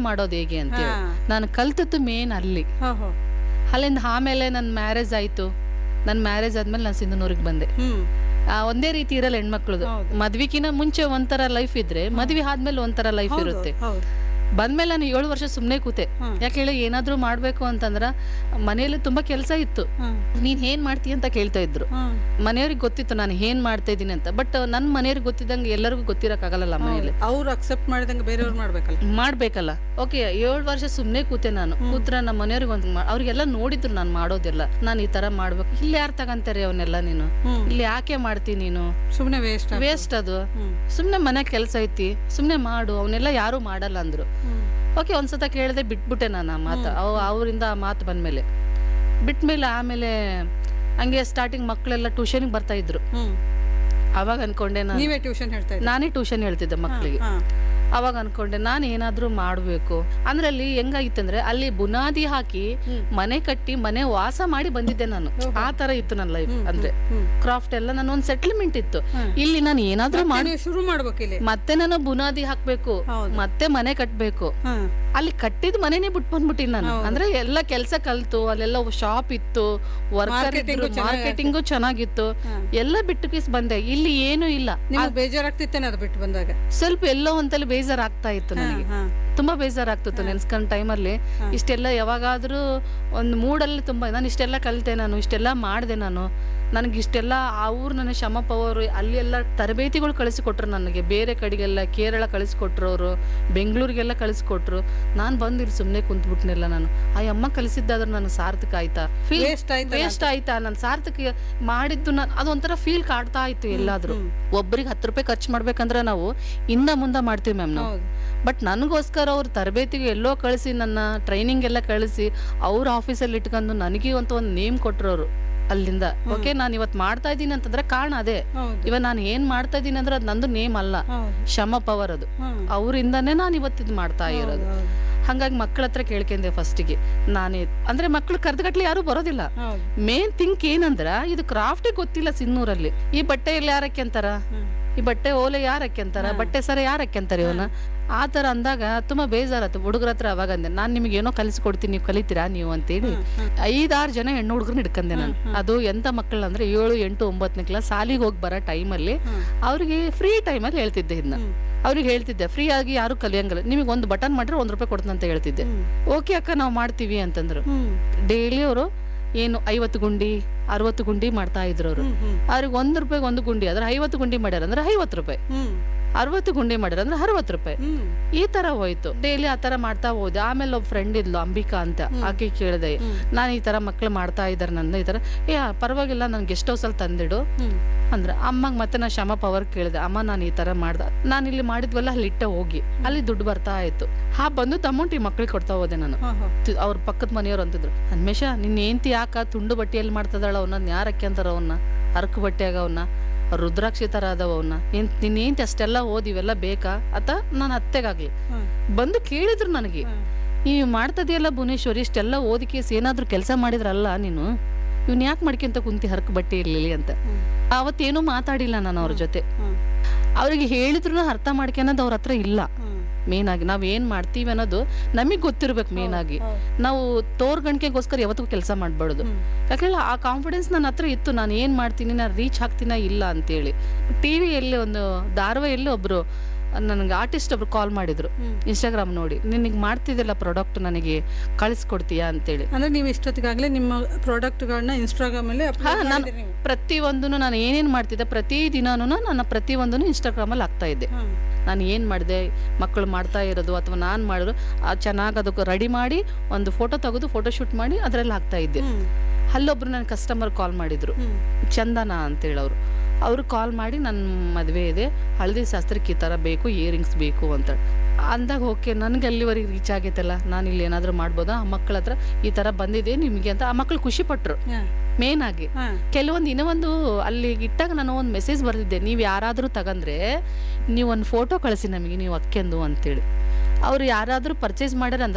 ಮಾಡೋದು ಹೇಗೆ ಅಂತೇಳಿ ಹಾ. ನಾನು ಕಲ್ತದ್ದು ಮೇನ್ ಅಲ್ಲಿ ಹೋ ಹೋ ಅಲ್ಲಿಂದ ಆಮೇಲೆ ನನ್ನ ಮ್ಯಾರೇಜ್ ಆಯ್ತು ನನ್ನ ಮ್ಯಾರೇಜ್ ಆದ್ಮೇಲೆ ನಾನು ಸಿಂಧನೂರಿಗೆ ಬಂದೆ ಹ್ಮ್ ಆ, ಒಂದೇ ರೀತಿ ಇರಲ್ಲ ಹೆಣ್ಮಕ್ಳದು ಹೌದು. ಮದ್ವಿಕಿನ ಮುಂಚೆ ಒಂಥರ ಲೈಫ್ ಇದ್ರೆ ಮದ್ವೆ ಆದ್ಮೇಲೆ ಒಂಥರ ಲೈಫ್ ಹೌದು, ಇರುತ್ತೆ ಹೌದು ಬಂದ್ಮೇಲೆ ನಾನು ಏಳು ವರ್ಷ ಸುಮ್ಮನೆ ಕೂತೆ ಹ್ಮ್. ಯಾಕೆ ಹೇಳಿ ಏನಾದ್ರೂ ಮಾಡ್ಬೇಕು ಅಂತಂದ್ರ ಮನೆಯಲ್ಲಿ ತುಂಬಾ ಕೆಲಸ ಇತ್ತು ಹ್ಮ್ ನೀನ್ ಏನ್ ಮಾಡ್ತೀಯ ಅಂತ ಕೇಳ್ತಾ ಇದ್ರು ಹ್ಮ್ ಮನೆಯವ್ರಿಗೆ ಗೊತ್ತಿತ್ತು ನಾನು ಏನ್ ಮಾಡ್ತಾ ಇದ್ದೀನಿ ಅಂತ ಬಟ್ ನನ್ನ ಮನೆಯವ್ರಿಗೆ ಗೊತ್ತಿದ್ದಂಗೆ ಎಲ್ಲರಿಗೂ ಗೊತ್ತಿರಕ್ಕಾಗಲ್ಲ ಮನೆಯಲ್ಲಿ ಅವ್ರು ಅಕ್ಸೆಪ್ಟ್ ಮಾಡಿದಂಗೆ ಬೇರೆಯವ್ರು ಮಾಡ್ಬೇಕಲ್ಲ ಮಾಡ್ಬೇಕಲ್ಲ ಓಕೆ ಏಳು ವರ್ಷ ಸುಮ್ಮನೆ ಕೂತೆ ನಾನು ಕೂತ್ರ ನಮ್ಮ ಮನೆಯವ್ರಿಗೆ ಒಂದು ಅವ್ರಿಗೆಲ್ಲ ನೋಡಿದ್ರು ನಾನು ಮಾಡೋದೆಲ್ಲ ನಾನು ಈ ತರ ಮಾಡ್ಬೇಕು ಇಲ್ಲಿ ಯಾರು ತಗಂತಾರೆ ಅವನ್ನೆಲ್ಲ ನೀನು ಹ್ಮ್ ಇಲ್ಲಿ ಯಾಕೆ ಮಾಡ್ತೀನಿ ನೀನು ಸುಮ್ಮನೆ ವೇಸ್ಟ್ ವೇಸ್ಟ್ ಅದು ಹ್ಮ್ ಸುಮ್ಮನೆ ಮನೆ ಕೆಲಸ ಐತಿ ಸುಮ್ಮನೆ ಮಾಡು ಅವನ್ನೆಲ್ಲ ಯಾರು ಮಾಡಲ್ಲ ಅಂದ್ರು ಹ್ಮ್ ಓಕೆ ಒಂದ್ಸತ ಕೇಳಿದೆ ಬಿಟ್ಬಿಟ್ಟೆ ನಾನು ಆ ಮಾತು ಅವ್ ಅವರಿಂದ ಆ ಮಾತು ಬಂದ್ಮೇಲೆ ಬಿಟ್ಮೇಲೆ ಆಮೇಲೆ ಹಂಗೆ ಸ್ಟಾರ್ಟಿಂಗ್ ಮಕ್ಕಳೆಲ್ಲ ಟ್ಯೂಷನ್ಗೆ ಬರ್ತಾ ಇದ್ರು ಹ್ಮ್ ಅವಾಗ ಅನ್ಕೊಂಡೆ ನಾನು ನೀವೇ ಟ್ಯೂಷನ್ ಹೇಳ್ತಾ ಇದ್ದೀರಿ ನಾನೇ ಟ್ಯೂಷನ್ ಹೇಳ್ತಿದ್ದೆ ಮಕ್ಕಳಿಗೆ ಹಾ ಅವಾಗ ಅನ್ಕೊಂಡೆ ನಾನು ಏನಾದ್ರೂ ಮಾಡಬೇಕು ಅಂದ್ರೆ ಅಲ್ಲಿ ಹೆಂಗಾಗಿತ್ತಂದ್ರೆ ಅಲ್ಲಿ ಬುನಾದಿ ಹಾಕಿ ಹ್ಮ್. ಮನೆ ಕಟ್ಟಿ ಮನೆ ವಾಸ ಮಾಡಿ ಬಂದಿದ್ದೆ ನಾನು ಆ ತರ ಇತ್ತು ನನ್ನ ಲೈಫ್ ಅಂದ್ರೆ ಹ್ಮ್ ಕ್ರಾಫ್ಟ್ ಎಲ್ಲ ನನ್ನ ಒಂದು ಸೆಟ್ಲ್ಮೆಂಟ್ ಇತ್ತು ಹ್ಮ್. ಇಲ್ಲಿ ನಾನು ಏನಾದ್ರೂ ಮತ್ತೆ ಮಾಡಿ ನೀವು ಶುರು ಮಾಡ್ಬೇಕು ಇಲ್ಲಿ ಮತ್ತೆ ನಾನು ಬುನಾದಿ ಹಾಕ್ಬೇಕು ಹೌದು. ಮತ್ತೆ ಮನೆ ಕಟ್ಬೇಕು ಹಾ ಅಲ್ಲಿ ಕಟ್ಟಿದ ಮನೆನೇ ಬಿಟ್ಟು ಬಂದ್ಬಿಟ್ಟಿನಿ ನಾನು ಹೌದು. ಅಂದ್ರೆ ಎಲ್ಲ ಕೆಲಸ ಕಲ್ತು ಅಲ್ಲೆಲ್ಲ ಶಾಪ್ ಇತ್ತು ವರ್ಕರ್ Marketing ಇದ್ರು ಚೆನ್ನಾಗಿ ಮಾರ್ಕೆಟಿಂಗು ಚೆನ್ನಾಗಿತ್ತು ಹಾ. ಎಲ್ಲ ಬಿಟ್ಟು ಕಿಸ್ ಬಂದೆ ಇಲ್ಲಿ ಏನು ಇಲ್ಲ ನಿಮ್ಗೆ ಬೇಜಾರಾಗ್ತಿತ್ತೇನೆ ಅದು ಬಿಟ್ಟು ಬಂದಾಗ ಸ್ವಲ್ಪ ಎಲ್ಲೋ ಒಂತಲ್ಲಿ ಬೇಜಾರಾಗ್ತಾ ಇತ್ತು ನನಗೆ ಹಾ ತುಂಬಾ ಬೇಜಾರಾಗ್ತಿತ್ತು ನೆನ್ಸ್ಕೊಂಡ್ ಟೈಮಲ್ಲಿ ಹಾ. ಇಷ್ಟೆಲ್ಲ ಯಾವಾಗಾದ್ರೂ ಒಂದು ಮೂಡಲ್ಲಿ ತುಂಬಾ ನಾನು ಇಷ್ಟೆಲ್ಲ ಕಲಿತೆ ನಾನು ಇಷ್ಟೆಲ್ಲ ಮಾಡಿದೆ ನಾನು ನನಗೆ ಇಷ್ಟೆಲ್ಲ ಅವ್ರು ನನ್ನ ಶ್ರಮ ಪವರು ಅಲ್ಲಿ ಎಲ್ಲ ತರಬೇತಿಗಳು ಕಳಿಸಿಕೊಟ್ರು ನನಗೆ ಬೇರೆ ಕಡೆಗೆಲ್ಲ ಕೇರಳ ಕಳಿಸ್ಕೊಟ್ರು ಅವರು ಬೆಂಗಳೂರಿಗೆಲ್ಲ ಕಳಿಸ್ಕೊಟ್ರು ನಾನು ಬಂದು ಇಲ್ಲಿ ಸುಮ್ಮನೆ ಕುಂತ್ಬಿಟ್ನೆಲ್ಲ ನಾನು ಆ ಅಮ್ಮ ಕಲಿಸಿದ್ದಾದ್ರೆ ನನಗೆ ಸಾರ್ಥಕ ಆಯ್ತಾ ಫೀಲ್ ವೇಸ್ಟ್ ಆಯ್ತು ವೇಸ್ಟ್ ಆಯ್ತಾ ನಾನು ಸಾರ್ಥಕ ಮಾಡಿದ್ದು ನಾನು ಅದೊಂಥರ ಫೀಲ್ ಕಾಡ್ತಾ ಇತ್ತು ಎಲ್ಲಾದ್ರೂ ಹ್ಮ್. ಒಬ್ರಿಗೆ ಹತ್ತು ರೂಪಾಯಿ ಖರ್ಚು ಮಾಡ್ಬೇಕಂದ್ರೆ ನಾವು ಇಂದ ಮುಂದೆ ಮಾಡ್ತೀವಿ ಮ್ಯಾಮ್ ನಾವು ಹೌದು ಬಟ್ ನನಗೋಸ್ಕರ ಅವ್ರು ತರಬೇತಿಗೆ ಎಲ್ಲೋ ಕಳಿಸಿ ನನ್ನ ಟ್ರೈನಿಂಗ್ ಎಲ್ಲ ಕಳಿಸಿ ಅವ್ರ ಆಫೀಸಲ್ಲಿ ಇಟ್ಕೊಂಡು ನನಗೆ ಅಂತ ಒಂದು ನೇಮ್ ಕೊಟ್ರು ಅವರು ಅಲ್ಲಿಂದ ಓಕೆ ನಾನು ಇವತ್ತು ಮಾಡ್ತಾ ಇದ್ದೀನಿ ಅಂತಂದ್ರೆ ಕಾರಣ ಅದೇ ಹೌದು ಇವಾಗ ನಾನು ಏನ್ ಮಾಡ್ತಾ ಇದ್ದೀನಿ ಅಂದ್ರೆ ಅದು ನಂದು ನೇಮ್ ಅಲ್ಲ ಹೌದು ಶ್ರಮ ಪವರ್ ಅದು ಹ್ಮ್ ಅವರಿಂದನೇ ನಾನು ಇವತ್ತಿದ್ ಮಾಡ್ತಾ ಇರೋದು ಹೌದು ಹಂಗಾಗಿ ಮಕ್ಕಳ ಹತ್ರ ಕೇಳ್ಕೊಂಡೆ ಫಸ್ಟಿಗೆ ನಾನೇ ಅಂದ್ರೆ ಮಕ್ಳು ಕರ್ದಗಟ್ಲೆ ಯಾರು ಬರೋದಿಲ್ಲ ಹೌದು ಮೇನ್ ಥಿಂಕ್ ಏನಂದ್ರ ಇದು ಕ್ರಾಫ್ಟೇ ಗೊತ್ತಿಲ್ಲ ಸಿನ್ನೂರಲ್ಲಿ ಈ ಬಟ್ಟೆಯಲ್ಲಿ ಯಾರಕ್ಕೆ ಅಂತಾರ ಹ್ಮ್. ಈ ಬಟ್ಟೆ ಓಲೆ ಯಾರಕ್ಕೆ ಅಂತಾರ ಬಟ್ಟೆ ಸರ ಯಾರಕ್ಕೆ ಅಂತಾರೆ ಇವನ ಆ ತರ ಅಂದಾಗ ತುಂಬಾ ಬೇಜಾರತ್ತು ಹುಡುಗರ ಹತ್ರ ಅವಾಗ ಅಂದೆ ನಾನ್ ನಿಮ್ಗೆ ಏನೋ ಕಲಿಸ್ಕೊಡ್ತೀನಿ ನೀವು ಕಲಿತೀರಾ ನೀವು ಅಂತೇಳಿ ಐದಾರು ಜನ ಹೆಣ್ಣು ಹುಡುಗರನ್ನ ಹಿಡ್ಕಂದೆ ನಾನು ಅದು ಎಂತ ಮಕ್ಕಳು ಅಂದ್ರೆ ಏಳು ಎಂಟು ಒಂಬತ್ತನೇ ಕ್ಲಾಸ್ ಸಾಲಿಗೆ ಹೋಗಿ ಬರೋ ಟೈಮಲ್ಲಿ ಹ್ಮ್. ಅವ್ರಿಗೆ ಫ್ರೀ ಟೈಮಲ್ಲಿ ಹೇಳ್ತಿದ್ದೆ ಇದನ್ನ ಹ್ಮ್. ಅವ್ರಿಗೆ ಹೇಳ್ತಿದ್ದೆ ಫ್ರೀ ಆಗಿ ಯಾರು ಕಲಿಯಂಗಿಲ್ಲ ನಿಮಗೆ ಒಂದು ಬಟನ್ ಮಾಡಿದ್ರೆ ಒಂದ್ ರೂಪಾಯಿ ಕೊಡ್ತೀನಿ ಅಂತ ಹೇಳ್ತಿದ್ದೆ ಹ್ಮ್. ಓಕೆ ಅಕ್ಕ ನಾವು ಮಾಡ್ತೀವಿ ಅಂತಂದ್ರು ಹ್ಮ್ ಡೈಲಿ ಅವರು ಏನು ಐವತ್ತು ಗುಂಡಿ ಅರವತ್ತು ಗುಂಡಿ ಮಾಡ್ತಾ ಇದ್ರು ಅವರು ಹ್ಮ್ ಹ್ಮ್ ಅವ್ರಿಗೆ ಒಂದು ರೂಪಾಯಿಗೆ ಒಂದು ಗುಂಡಿ ಆದ್ರೆ ಐವತ್ತು ಗುಂಡಿ ಮಾಡ್ಯಾರ ಅಂದ್ರೆ ಐವತ್ತು ರೂಪಾಯಿ ಹ್ಮ್ ಅರವತ್ತು ಗುಂಡಿ ಮಾಡ್ಯಾರ ಅಂದ್ರೆ ಅರವತ್ತು ರೂಪಾಯಿ ಹ್ಮ್ ಈ ತರ ಹೋಯ್ತು ಡೈಲಿ ಆ ತರ ಮಾಡ್ತಾ ಹೋದೆ ಆಮೇಲೆ ಒಬ್ಬ ಫ್ರೆಂಡ್ ಇದ್ಲು ಅಂಬಿಕಾ ಅಂತ ಆಕೆ ಕೇಳಿದೆ ಹ್ಮ್. ನಾನು ಈ ತರ ಮಕ್ಳು ಮಾಡ್ತಾ ಇದಾರೆ ನನ್ನ ಈ ತರ ಏ ಪರವಾಗಿಲ್ಲ ನನ್ ಗೆಸ್ಟ್ ಹೌಸ್ ಅಲ್ಲಿ ತಂದಿಡು ಹ್ಮ್ ಅಂದ್ರೆ ಅಮ್ಮಂಗ್ ಮತ್ತೆ ನಾ ಶ್ರಮ ಪವರ್ ಕೇಳಿದೆ ಅಮ್ಮ ನಾನು ಈ ತರ ಮಾಡ್ದ ನಾನು ಇಲ್ಲಿ ಮಾಡಿದ್ವಲ್ಲ ಅಲ್ಲಿ ಇಟ್ಟ ಹೋಗಿ ಅಲ್ಲಿ ದುಡ್ಡು ಬರ್ತಾ ಇತ್ತು ಹಾ ಬಂದು ಅಮೌಂಟ್ ಈ ಮಕ್ಳಿಗೆ ಕೊಡ್ತಾ ಹೋದೆ ನಾನು ಹಾ ಹಾ ತಿ- ಅವ್ರ ಪಕ್ಕದ ಮನೆಯವ್ರು ಅಂತಿದ್ರು ಹನ್ಮೇಶ ನಿನ್ನ ಏಂತಿ ಯಾಕ ತುಂಡು ಬಟ್ಟೆಯಲ್ಲಿ ಮಾಡ್ತದಾಳ ಅವನ್ನ ಯಾರ ಅಂತಾರ ಅವನ್ನ ಅರ್ಕ ಬಟ್ಟೆಯಾಗ ಅವನ್ನ ರುದ್ರಾಕ್ಷಿ ತರ ಅದಾವ ಅವನ್ನ ಏನ್ ನಿನ್ನ ಏಂತಿ ಅಷ್ಟೆಲ್ಲ ಓದಿ ಇವೆಲ್ಲ ಬೇಕಾ ಅತ ನನ್ನ ಅತ್ತೆಗಾಗ್ಲಿ ಹಾ ಬಂದು ಕೇಳಿದ್ರು ನನಗೆ ಹಾ. ನೀವು ಮಾಡ್ತದಿಯಲ್ಲ ಭುವನೇಶ್ವರಿ ಇಷ್ಟೆಲ್ಲ ಓದಿ ಕೇಸ್ ಏನಾದ್ರೂ ಕೆಲಸ ಮಾಡಿದ್ರಲ್ಲ ನೀನು ಇವ್ನ ಯಾಕೆ ಮಾಡ್ಕೊಂತ ಕುಂತಿ ಹರಕ ಬಟ್ಟೆ ಇರ್ಲಿಲ್ಲ ಅಂತ ಹ್ಮ್. ಅವತ್ತೇನು ಮಾತಾಡಿಲ್ಲ ನಾನು ಅವ್ರ ಜೊತೆ ಹ್ಮ್. ಅವ್ರಿಗೆ ಹೇಳಿದ್ರು ಅರ್ಥ ಮಾಡ್ಕೊಳೋದು ಅವ್ರ ಹತ್ರ ಇಲ್ಲ ಹ್ಮ್. ಮೇನ್ ಆಗಿ ನಾವ್ ಏನ್ ಮಾಡ್ತೀವಿ ಅನ್ನೋದು ನಮಗ್ ಗೊತ್ತಿರ್ಬೇಕು ಮೇನ್ ಆಗಿ ಹೌದು. ನಾವು ತೋರ್ಗಣಿಕೆಗೋಸ್ಕರ ಯಾವತ್ತಿಗೂ ಕೆಲಸ ಮಾಡ್ಬಾರ್ದು ಹ್ಮ್. ಯಾಕಂದ್ರೆ ಆ ಕಾನ್ಫಿಡೆನ್ಸ್ ನನ್ನ ಹತ್ರ ಇತ್ತು ನಾನು ಏನ್ ಮಾಡ್ತೀನಿ ನಾನು ರೀಚ್ ಆಗ್ತೀನ ಇಲ್ಲ ಅಂತೇಳಿ ಟಿವಿಯಲ್ಲಿ ಒಂದು ಧಾರಾವಾಹಿಯಲ್ಲಿ ಒಬ್ರು ನನಗೆ ಆರ್ಟಿಸ್ಟ್ ಒಬ್ರು ಕಾಲ್ ಮಾಡಿದ್ರು ಹ್ಮ್. ಇನ್ಸ್ಟಾಗ್ರಾಮ್ ನೋಡಿ ನಿನಗೆ ಮಾಡ್ತಿದ್ದಿಲ್ಲ ಪ್ರಾಡಕ್ಟ್ ನನಗೆ ಕಳಿಸ್ಕೊಡ್ತೀಯಾ ಅಂತೇಳಿ ಅಂದ್ರೆ ನೀವು ಇಷ್ಟೊತ್ತಿಗಾಗ್ಲೇ ನಿಮ್ಮ ಪ್ರಾಡಕ್ಟ್ಗಳನ್ನ ಇನ್ಸ್ಟಾಗ್ರಾಮ್ ಅಲ್ಲಿ ಹಾ ಅಪ್ಲೋಡ್ ನಾನು ಮಾಡಿದ್ದೀರಿ ನೀವು ಪ್ರತಿಯೊಂದೂ ನಾನು ಏನೇನ್ ಮಾಡ್ತಿದ್ದೆ ಪ್ರತಿ ದಿನಾನು ನನ್ನ ಪ್ರತಿಯೊಂದನ್ನು ಇನ್ಸ್ಟಾಗ್ರಾಮಲ್ಲಿ ಹಾಕ್ತಾ ಇದ್ದೆ ಹಾ. ನಾನು ಏನು ಮಾಡಿದೆ ಮಕ್ಕಳು ಮಾಡ್ತಾ ಇರೋದು ಅಥವಾ ನಾನು ಮಾಡಿದ್ರು ಚೆನ್ನಾಗಿ ಅದಕ್ಕೆ ರೆಡಿ ಮಾಡಿ ಒಂದು ಫೋಟೋ ತೆಗೆದು ಫೋಟೋ ಶೂಟ್ ಮಾಡಿ ಅದರಲ್ಲಿ ಹಾಕ್ತಾ ಇದ್ದೆ ಹ್ಮ್. ಅಲ್ಲೊಬ್ರು ನನ್ನ ಕಸ್ಟಮರ್ ಕಾಲ್ ಮಾಡಿದ್ರು ಹ್ಮ್. ಚಂದನ ಅಂತೇಳಿ ಅವರು ಅವರು ಕಾಲ್ ಮಾಡಿ ನನ್ನ ಮದುವೆ ಇದೆ ಹಳದಿ ಶಾಸ್ತ್ರಕ್ಕೆ ಈ ಥರ ಬೇಕು ಇಯರಿಂಗ್ಸ್ ಬೇಕು ಅಂತ ಅಂದಾಗ ಓಕೆ ನನಗೆ ಅಲ್ಲಿವರೆಗೆ ರೀಚ್ ಆಗೈತಲ್ಲ ನಾನು ಇಲ್ಲಿ ಏನಾದರೂ ಮಾಡ್ಬೋದಾ ಆ ಮಕ್ಕಳ ಹತ್ರ ಈ ಥರ ಬಂದಿದೆ ನಿಮಗೆ ಅಂತ ಆ ಮಕ್ಕಳು ಖುಷಿ ಪಟ್ರು ಹಾ. ಮೇನ್ ಆಗಿ ಹಾ. ಕೆಲವೊಂದು ಇನ್ನೂ ಒಂದು ಅಲ್ಲಿ ಇಟ್ಟಾಗ ನಾನು ಒಂದು ಮೆಸೇಜ್ ಬರ್ದಿದ್ದೆ ನೀವು ಯಾರಾದರೂ ತಗಂದ್ರೆ ನೀವು ಒಂದು ಫೋಟೋ ಕಳಿಸಿ ನಮಗೆ ನೀವು ಅಕ್ಕೆಂದು ಅಂತೇಳಿ ಅವ್ರು ಯಾರಾದರೂ ಪರ್ಚೇಸ್ ಮಾಡ್ಯಾರ ಅಂದ್ರೆ ಅವ್ರು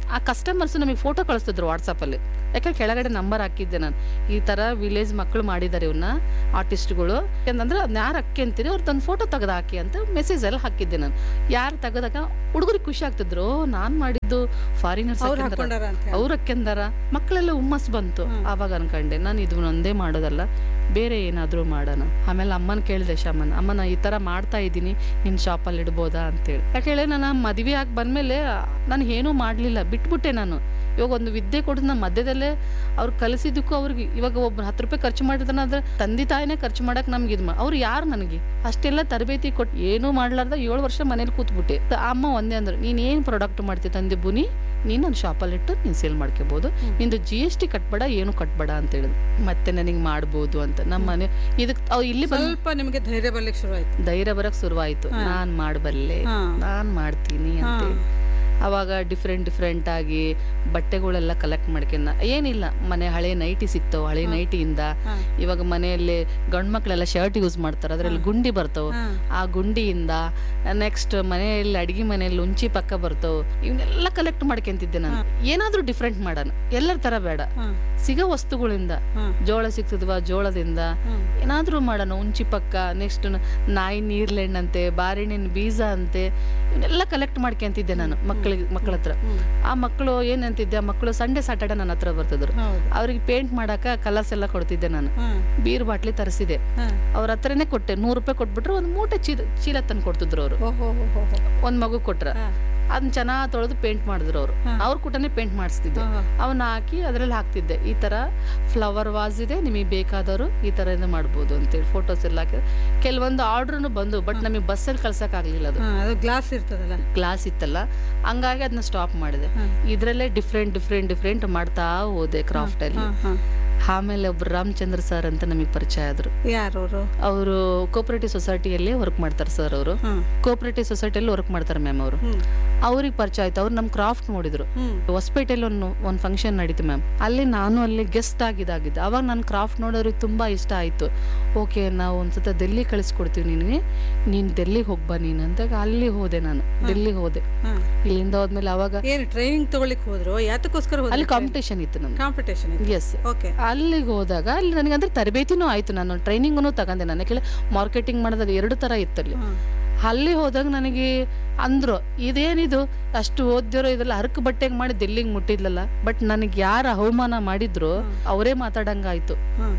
ಆ ಕಸ್ಟಮರ್ಸ್ ನಮಗೆ ಫೋಟೋ ಕಳಿಸ್ತಿದ್ರು ವಾಟ್ಸಪ್ಪಲ್ಲಿ ಯಾಕಂದ್ರೆ ಕೆಳಗಡೆ ನಂಬರ್ ಹಾಕಿದ್ದೆ ನಾನು ಈ ಥರ ವಿಲೇಜ್ ಮಕ್ಕಳು ಮಾಡಿದ್ದಾರೆ ಇವನ್ನ ಆರ್ಟಿಸ್ಟ್ಗಳು ಅಂತಂದ್ರೆ ಅದನ್ನ ಯಾರು ಹಾಕಿ ಅಂತೀರಿ ಅವ್ರು ತಂದು ಫೋಟೋ ತೆಗೆದು ಹಾಕಿ ಅಂತ ಮೆಸೇಜ್ ಎಲ್ಲ ಹಾಕಿದ್ದೆ ನಾನು ಯಾರು ತೆಗೆದಾಗ ಹುಡುಗರಿಗೆ ಖುಷಿ ಆಗ್ತಿದ್ರು ನಾನು ಮಾಡಿದ್ದು ಫಾರಿನರ್ಸ್ ಅವ್ರು ಹಾಕೊಂಡಾರ ಅಂತ ಹೇಳಿ. ಅವ್ರು ಹಾಕ್ಯಂದಾರ ಮಕ್ಕಳೆಲ್ಲ ಹುಮ್ಮಸ್ ಬಂತು ಆವಾಗ ಅನ್ಕೊಂಡೆ ನಾನು ಇದು ಒಂದೇ ಮಾಡೋದಲ್ಲ ಬೇರೆ ಏನಾದರೂ ಮಾಡೋಣ ಆಮೇಲೆ ಅಮ್ಮನ ಕೇಳಿದೆ ಶಮನ್ ಅಮ್ಮ ನಾ ಈ ಥರ ಮಾಡ್ತಾ ಇದ್ದೀನಿ ನಿನ್ನ ಶಾಪಲ್ಲಿ ಇಡ್ಬೋದಾ ಅಂತೇಳಿ ಯಾಕೆ ಹೇಳಿ ನಾನು ಮದುವೆ ಆಗಿ ಬಂದಮೇಲೆ ನಾನು ಏನೂ ಮಾಡಲಿಲ್ಲ ಬಿಟ್ಬಿಟ್ಟೆ ನಾನು ಇವಾಗ ಒಂದು ವಿದ್ಯೆ ಕೊಡೋದು ನಮ್ಮ ಮಧ್ಯದಲ್ಲೇ ಅವ್ರು ಕಲಿಸಿದ್ದಕ್ಕೂ ಅವ್ರಿಗೆ ಇವಾಗ ಒಬ್ಬ ಹತ್ತು ರೂಪಾಯಿ ಖರ್ಚು ಮಾಡಿದಾನ ಅಂದ್ರೆ ತಂದೆ ತಾಯಿನೇ ಖರ್ಚು ಮಾಡಕ್ಕೆ ನಮ್ಗೆ ಇದು ಅವ್ರು ಯಾರು ನನಗೆ ಅಷ್ಟೆಲ್ಲ ತರಬೇತಿ ಕೊಟ್ಟು ಏನೂ ಮಾಡ್ಲಾರ್ದ ಏಳು ವರ್ಷ ಮನೇಲಿ ಕೂತ್ಬಿಟ್ಟೆ ತ- ಅಮ್ಮ ಒಂದೇ ಅಂದ್ರು ನೀನು ಏನು ಪ್ರಾಡಕ್ಟ್ ಮಾಡ್ತೀಯ ತಂದೆ ಬುನಿ ನೀನು ನನ್ನ ಶಾಪಲ್ಲಿ ಇಟ್ಟು ನೀನು ಸೇಲ್ ಮಾಡ್ಕೋಬೋದು ನಿಂದು ಜಿ ಎಸ್ ಟಿ ಕಟ್ಬೇಡ ಏನು ಕಟ್ಬೇಡ ಅಂತ ಹೇಳಿದ್ರು ಮತ್ತೆ ನನಗೆ ಮಾಡ್ಬೋದು ಅಂತ ನಮ್ಮ ಮನೆ ಇದಕ್ಕೆ ಅವ್ ಇಲ್ಲಿ ಬಂದು ಸ್ವಲ್ಪ ನಿಮಗೆ ಧೈರ್ಯ ಬರ್ಲಿಕ್ಕೆ ಶುರು ಆಯ್ತು ಧೈರ್ಯ ಬರಕ್ ಶುರುವಾಯಿತು ನಾನು ಮಾಡಬಲ್ಲೆ ಹಾ. ನಾನು ಮಾಡ್ತೀನಿ ಅಂತೇಳಿ ಅವಾಗ ಡಿಫ್ರೆಂಟ್ ಡಿಫ್ರೆಂಟ್ ಆಗಿ ಬಟ್ಟೆಗಳೆಲ್ಲ ಕಲೆಕ್ಟ್ ಮಾಡ್ಕೊಂಡ ಏನಿಲ್ಲ ಮನೆ ಹಳೆ ನೈಟಿ ಸಿಗ್ತಾವ ಹಳೆ ನೈಟಿಯಿಂದ ಹಾ. ಇವಾಗ ಮನೆಯಲ್ಲಿ ಗಂಡು ಮಕ್ಕಳೆಲ್ಲ ಶರ್ಟ್ ಯೂಸ್ ಮಾಡ್ತಾರೆ ಅದ್ರಲ್ಲಿ ಗುಂಡಿ ಬರ್ತಾವ ಹಾ. ಆ ಗುಂಡಿಯಿಂದ ನೆಕ್ಸ್ಟ್ ಮನೆಯಲ್ಲಿ ಅಡಿಗೆ ಮನೆಯಲ್ಲಿ ಉಂಚಿ ಪಕ್ಕ ಬರ್ತಾವ ಇವನ್ನೆಲ್ಲ ಕಲೆಕ್ಟ್ ಮಾಡ್ಕೊಂತಿದ್ದೆ ನಾನು ಏನಾದ್ರೂ ಡಿಫ್ರೆಂಟ್ ಮಾಡೋಣ ಎಲ್ಲರ ತರ ಬೇಡ ಹಾ. ಸಿಗೋ ವಸ್ತುಗಳಿಂದ ಹಾ. ಜೋಳ ಸಿಗ್ತದವ ಜೋಳದಿಂದ ಹಾ. ಏನಾದ್ರೂ ಮಾಡೋಣ ಉಂಚಿ ಪಕ್ಕ ನೆಕ್ಸ್ಟ್ ನಾಯಿ ನೀರ್ಲೆಣ್ಣಂತೆ ಬಾರಿಣಿನ ಬೀಜ ಅಂತೆ ಇವನ್ನೆಲ್ಲ ಕಲೆಕ್ಟ್ ಮಾಡ್ಕೊಂತಿದ್ದೆ ನಾನು ಮಕ್ಕಳಿಗೆ ಮಕ್ಕಳ ಹತ್ರ ಆ ಮಕ್ಕಳು ಏನಂತಿದ್ದೆ ಆ ಮಕ್ಕಳು ಸಂಡೇ ಸಾಟರ್ಡೆ ನನ್ನ ಹತ್ರ ಬರ್ತಿದ್ರು ಹೌದು ಅವ್ರಿಗೆ ಪೇಂಟ್ ಮಾಡಾಕ ಕಲರ್ಸ್ ಎಲ್ಲ ಕೊಡ್ತಿದ್ದೆ ನಾನು ಹಾ. ಬೀರ್ ಬಾಟ್ಲಿ ತರಿಸಿದೆ ಹಾ. ಅವ್ರ ಹತ್ರನೇ ಕೊಟ್ಟೆ ನೂರು ರೂಪಾಯಿ ಕೊಟ್ಬಿಟ್ರೆ ಒಂದು ಮೂಟೆ ಚೀಲ ಚೀಲ ತಂದು ಕೊಡ್ತಿದ್ರು ಅವರು ಓಹೋ ಹೋ ಹೋ ಹೋ. ಒಂದ್ ಮಗು ಕೊಟ್ರ ಹಾ. ಅದನ್ನ ಚೆನ್ನಾಗಿ ತೊಳೆದು ಪೇಂಟ್ ಮಾಡಿದ್ರು ಅವರು ಅವ್ರ ಕೂಟನೇ ಪೇಂಟ್ ಮಾಡಿಸ್ತಿದ್ದೆ ಹಾ. ಅವನ್ನ ಹಾಕಿ ಅದ್ರಲ್ಲಿ ಹಾಕ್ತಿದ್ದೆ ಈ ತರ ಫ್ಲವರ್ ವಾಸ್ ಇದೆ ನಿಮಗೆ ಬೇಕಾದವರು ಈ ತರ ಇಂದ ಮಾಡ್ಬೋದು ಅಂತೇಳಿ ಫೋಟೋಸ್ ಎಲ್ಲ ಹಾಕಿದ್ರೆ ಕೆಲವೊಂದು ಆರ್ಡ್ರೂ ಬಂದು ಬಟ್ ನಮಗೆ ಬಸ್ಸಲ್ಲಿ ಕಳ್ಸಕ್ ಆಗ್ಲಿಲ್ಲ ಅದು ಹಾ, ಅದು ಗ್ಲಾಸ್ ಇರ್ತದಲ್ಲ ಗ್ಲಾಸ್ ಇತ್ತಲ್ಲ ಹಂಗಾಗಿ ಅದನ್ನ ಸ್ಟಾಪ್ ಮಾಡಿದೆ ಹಾ. ಇದ್ರಲ್ಲೇ ಡಿಫ್ರೆಂಟ್ ಡಿಫ್ರೆಂಟ್ ಡಿಫ್ರೆಂಟ್ ಮಾಡ್ತಾ ಹೋದೆ ಕ್ರಾಫ್ಟ್ ಅಲ್ಲಿ ಹಾ, ಹಾ. ಆಮೇಲೆ ಒಬ್ರು ರಾಮಚಂದ್ರ ಸರ್ ಅಂತ ನಮಗೆ ಪರಿಚಯ ಆದ್ರು ಯಾರು ಅವರು ಅವರು ಕೋಪರೇಟಿವ್ ಸೊಸೈಟಿಯಲ್ಲಿ ವರ್ಕ್ ಮಾಡ್ತಾರೆ ಸರ್ ಅವರು ಹಾ. ಕೋಪರೇಟಿವ್ ಸೊಸೈಟಿಯಲ್ಲಿ ವರ್ಕ್ ಮಾಡ್ತಾರೆ ಮ್ಯಾಮ್ ಅವರು ಹ್ಮ್. ಅವ್ರಿಗೆ ಪರಿಚಯ ಆಯ್ತು ಅವ್ರು ನಮ್ಮ ಕ್ರಾಫ್ಟ್ ನೋಡಿದ್ರು ಹ್ಮ್. ಹೊಸಪೇಟೆಯಲ್ಲಿ ಒಂದು ಒಂದು ಫಂಕ್ಷನ್ ನಡೀತು ಮ್ಯಾಮ್ ಅಲ್ಲಿ ನಾನು ಅಲ್ಲಿ ಗೆಸ್ಟ್ ಆಗಿದ್ದಾಗಿದ್ದೆ ಅವಾಗ ನನ್ನ ಕ್ರಾಫ್ಟ್ ನೋಡೋರಿಗೆ ತುಂಬ ಇಷ್ಟ ಆಯಿತು ಓಕೆ ನಾವು ಒಂದ್ಸತ ಡೆಲ್ಲಿ ಕಳಿಸ್ಕೊಡ್ತೀವಿ ನಿನಗೆ ನೀನು ಡೆಲ್ಲಿಗೆ ಹೋಗ್ಬಾ ನೀನು ಅಂತ ಅಲ್ಲಿ ಹೋದೆ ನಾನು ಡೆಲ್ಲಿಗೆ ಹೋದೆ ಹಾ. ಇಲ್ಲಿಂದ ಹೋದ್ಮೇಲೆ ಅವಾಗ ಏನು ಟ್ರೈನಿಂಗ್ ತಗೊಳ್ಳಿಕ್ ಹೋದ್ರು ಯಾತಕ್ಕೋಸ್ಕರ ಅಲ್ಲಿ ಹೋದ್ರು ಕಾಂಪಿಟೇಷನ್ ಇತ್ತು ನಮ್ಗೆ ಕಾಂಪಿಟೇಷನ್ ಎಸ್ ಓಕೆ ಅಲ್ಲಿಗೆ ಹೋದಾಗ ಅಲ್ಲಿ ನನಗೆ ಅಂದ್ರೆ ತರಬೇತಿನೂ ಆಯಿತು ನಾನು ಟ್ರೈನಿಂಗೂ ತಗೊಂಡೆ ನನ್ನ ಕೇಳಿ ಮಾರ್ಕೆಟಿಂಗ್ ಮಾಡೋದಾಗ ಎರಡು ಥರ ಇತ್ತು ಅಲ್ಲಿ ಅಲ್ಲಿ ಹೋದಾಗ ನನಗೆ ಅಂದ್ರು ಇದೇನಿದು ಅಷ್ಟು ಓದ್ದಿರೋ ಇದೆಲ್ಲ ಹರಕ ಬಟ್ಟೆಗೆ ಮಾಡಿ ಡೆಲ್ಲಿಗೆ ಮುಟ್ಟಿದ್ಲಲ್ಲ ಬಟ್ ನನಗೆ ಯಾರು ಅವಮಾನ ಮಾಡಿದ್ರು ಅವರೇ ಮಾತಾಡಂಗಾಯ್ತು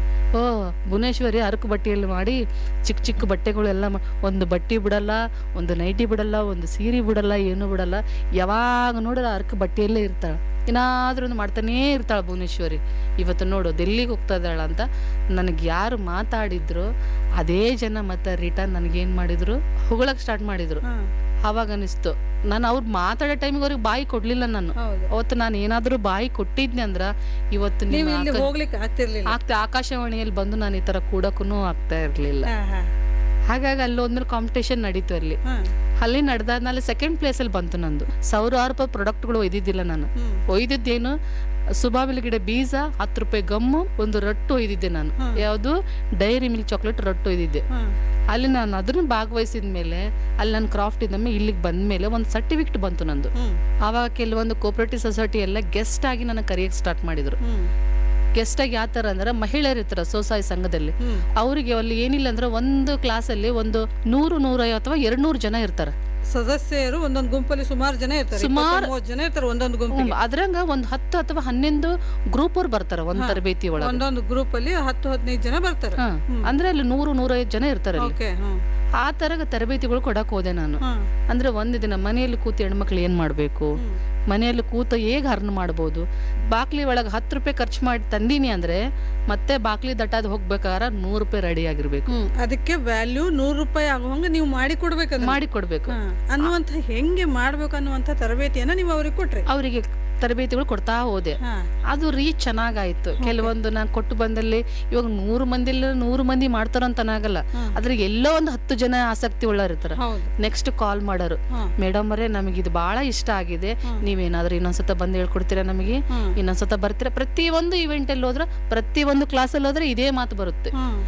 ಓ ಭುವನೇಶ್ವರಿ ಹರಕು ಬಟ್ಟೆಯಲ್ಲಿ ಮಾಡಿ ಚಿಕ್ಕ ಚಿಕ್ಕ ಬಟ್ಟೆಗಳೆಲ್ಲ ಮಾ- ಒಂದು ಬಟ್ಟೆ ಬಿಡಲ್ಲ ಒಂದು ನೈಟಿ ಬಿಡಲ್ಲ ಒಂದು ಸೀರೆ ಬಿಡಲ್ಲ ಏನು ಬಿಡಲ್ಲ ಯಾವಾಗ ನೋಡಿದ್ರೆ ಹರಕು ಬಟ್ಟೆಯಲ್ಲೇ ಇರ್ತಾಳೆ ಏನಾದ್ರೂ ಒಂದು ಮಾಡ್ತಾನೇ ಇರ್ತಾಳೆ ಭುವನೇಶ್ವರಿ ಇವತ್ತು ನೋಡು ಡೆಲ್ಲಿಗೆ ಹೋಗ್ತಾ ಇದ್ದಾಳ ಅಂತ ನನಗೆ ಯಾರು ಮಾತಾಡಿದ್ರು ಅದೇ ಜನ ಮತ್ತೆ ರಿಟರ್ನ್ ನನಗೇನು ಮಾಡಿದ್ರು ಹೊಗಳಕ್ಕೆ ಸ್ಟಾರ್ಟ್ ಮಾಡಿದ್ರು ಅವಾಗ ಅನಿಸ್ತು ನಾನು ಅವ್ರು ಮಾತಾಡೋ ಟೈಮಿಗೆ ಅವ್ರಿಗೆ ಬಾಯಿ ಕೊಡ್ಲಿಲ್ಲ ನಾನು ಹೌದು ಅವತ್ತು ನಾನು ಏನಾದರೂ ಬಾಯಿ ಕೊಟ್ಟಿದ್ನಿ ಅಂದ್ರ ಇವತ್ತು ನೀವು ನಿಮ್ಮ ಇಲ್ಲಿ ಆಕ- ಹೋಗ್ಲಿಕ್ಕೆ ಆಗ್ತಿರ್ಲಿಲ್ಲ ಆಗ್ತಾ ಆಕಾಶವಾಣಿಯಲ್ಲಿ ಬಂದು ನಾನು ಈ ತರ ಕೂಡಕ್ಕೂ ಆಗ್ತಾ ಇರ್ಲಿಲ್ಲ ಹಾ, ಹಾ. ಹಾಗಾಗಿ ಅಲ್ಲಿ ಹೋದ್ಮೇಲೆ ಕಾಂಪಿಟೇಷನ್ ನಡೀತು ಅಲ್ಲಿ ಹಾ. ಅಲ್ಲಿ ನಡೆದಾದ್ಮೇಲೆ ಸೆಕೆಂಡ್ ಪ್ಲೇಸ್ ಅಲ್ಲಿ ಬಂತು ನಂದು ಸಾವಿರಾರು ರೂಪಾಯಿ ಪ್ರಾಡಕ್ಟ್ಗಳು ಒಯ್ದಿದ್ದಿಲ್ಲ ನಾನು ಹ್ಮ್. ಒಯ್ದಿದ್ದೇನು ಸುಬಾಬಿಲ್ ಗಿಡ ಬೀಜ ಹತ್ತು ರೂಪಾಯಿ ಗಮ್ಮು ಒಂದು ರಟ್ಟು ಒಯ್ದಿದ್ದೆ ನಾನು ಹ್ಮ್. ಯಾವುದು ಡೈರಿ ಮಿಲ್ಕ್ ಚಾಕ್ಲೇಟ್ ರಟ್ಟು ಒಯ್ದಿದ್ದೆ ಹಾ. ಅಲ್ಲಿ ನಾನು ಅದನ್ನ ಭಾಗವಹಿಸಿದ ಮೇಲೆ ಅಲ್ಲಿ ನನ್ನ ಕ್ರಾಫ್ಟ್ ಇದ್ದಮ್ಮೆ ಇಲ್ಲಿಗೆ ಬಂದ ಮೇಲೆ ಒಂದು ಸರ್ಟಿಫಿಕೇಟ್ ಬಂತು ನಂದು ಹ್ಮ್. ಆವಾಗ ಕೆಲವೊಂದು ಕೋಪರೇಟಿವ್ ಸೊಸೈಟಿ ಎಲ್ಲ ಗೆಸ್ಟ್ ಆಗಿ ನನಗೆ ಕರೆಯಕ್ಕೆ ಸ್ಟಾರ್ಟ್ ಮಾಡಿದ್ರು ಹ್ಮ್. ಗೆಸ್ಟ್ ಆಗಿ ಯಾವ ಥರ ಅಂದ್ರೆ ಮಹಿಳೆಯರು ಇರ್ತಾರೆ ಸ್ವಸಹಾಯ ಸಂಘದಲ್ಲಿ ಹ್ಮ್. ಅವರಿಗೆ ಅಲ್ಲಿ ಏನಿಲ್ಲ ಅಂದ್ರೆ ಒಂದು ಕ್ಲಾಸಲ್ಲಿ ಒಂದು ನೂರು ನೂರೈವತ್ತು ಅಥವಾ ಎರಡು ನೂರು ಜನ ಇರ್ತಾರೆ ಸದಸ್ಯರು ಒಂದೊಂದು ಗುಂಪಲ್ಲಿ ಸುಮಾರು ಜನ ಇರ್ತಾರೆ ಸುಮಾರು- ಇಪ್ಪತ್ತು, ಮೂವತ್ತು ಜನ ಇರ್ತಾರೆ ಒಂದೊಂದು ಗುಂಪಿಗೆ ಅದ್ರಂಗ ಒಂದು ಹತ್ತು ಅಥವಾ ಹನ್ನೊಂದು ಗ್ರೂಪ್ ಅವ್ರು ಬರ್ತಾರೆ ಒಂದು ತರಬೇತಿ ಒಳಗೆ ಒಂದೊಂದು ಗ್ರೂಪ್ ಅಲ್ಲಿ ಹತ್ತು ಹದಿನೈದು ಜನ ಬರ್ತಾರೆ ಹಾ. ಅಂದ್ರೆ ಅಲ್ಲಿ ನೂರು ನೂರೈವತ್ತು ಜನ ಇರ್ತಾರೆ ಅಲ್ಲಿ ಓಕೆ ಹ್ಮ್ ಆ ತರ ತರಬೇತಿಗಳು ಕೊಡಕ್ ಹೋದೆ ನಾನು ಹ್ಮ್. ಅಂದ್ರೆ ಒಂದು ದಿನ ಮನೆಯಲ್ಲಿ ಕೂತು ಹೆಣ್ಮಕ್ಳು ಏನ್ ಮಾಡ್ಬೇಕು ಹ್ಮ್. ಮನೆಯಲ್ಲಿ ಕೂತು ಹೇಗೆ ಹರ್ನ್ ಮಾಡ್ಬೋದು ಬಾಕ್ಲಿ ಒಳಗೆ ಹತ್ತು ರೂಪಾಯಿ ಖರ್ಚು ಮಾಡಿ ತಂದೀನಿ ಅಂದ್ರೆ ಮತ್ತೆ ಬಾಕ್ಲಿ ದಟ್ಟಾದ ಹೋಗ್ಬೇಕಾದ್ರೆ ನೂರು ರೂಪಾಯಿ ರೆಡಿ ಆಗಿರ್ಬೇಕು ಹ್ಮ್. ಅದಕ್ಕೆ ವ್ಯಾಲ್ಯೂ ನೂರು ರೂಪಾಯಿ ಆಗುವಂಗ ನೀವು ಮಾಡಿ ಕೊಡ್ಬೇಕು ಮಾಡಿ ಕೊಡ್ಬೇಕು ಅನ್ನುವಂತ ಹೆಂಗೆ ಮಾಡ್ಬೇಕು ಅನ್ನುವಂತ ತರಬೇತಿಯನ್ನ ನೀವು ಅವ್ರಿಗೆ ಕೊಟ್ರಿ ಅವರಿಗೆ ತರಬೇತಿಗಳು ಕೊಡ್ತಾ ಹೋದೆ ಹಾ. ಅದು ರೀಚ್ ಚೆನ್ನಾಗಾಯ್ತು ಕೆಲವೊಂದು ನಾನು ಕೊಟ್ಟು ಬಂದಲ್ಲಿ ಇವಾಗ ನೂರು ಮಂದಿಲ್ಲ ನೂರು ಮಂದಿ ಮಾಡ್ತಾರಂತ ಅನ್ನಾಗಲ್ಲ ಆದ್ರೆ ಎಲ್ಲೋ ಒಂದು ಹತ್ತು ಜನ ಆಸಕ್ತಿ ಉಳ್ಳವ್ರು ಇರ್ತಾರೆ ಹೌದು ನೆಕ್ಸ್ಟ್ ಕಾಲ್ ಮಾಡೋರು ಹಾ. ಮೇಡಮ್ ಅವರೇ ನಮಗೆ ಇದು ಬಹಳ ಇಷ್ಟ ಆಗಿದೆ ನೀವೇನಾದ್ರೂ ಇನ್ನೊಂದ್ಸತ ಬಂದು ಹೇಳ್ಕೊಡ್ತೀರಾ ನಮಗೆ ಹ್ಮ್. ಇನ್ನೊಂದ್ಸತ ಬರ್ತೀರಾ ಪ್ರತಿ ಒಂದು ಇವೆಂಟ್ ಅಲ್ಲಿ ಹೋದ್ರೆ ಪ್ರತಿ ಒಂದು ಕ್ಲಾಸಲ್ಲಿ ಹೋದ್ರೆ ಇದೇ ಮಾತು ಬರುತ್ತೆ ಹ್ಮ್.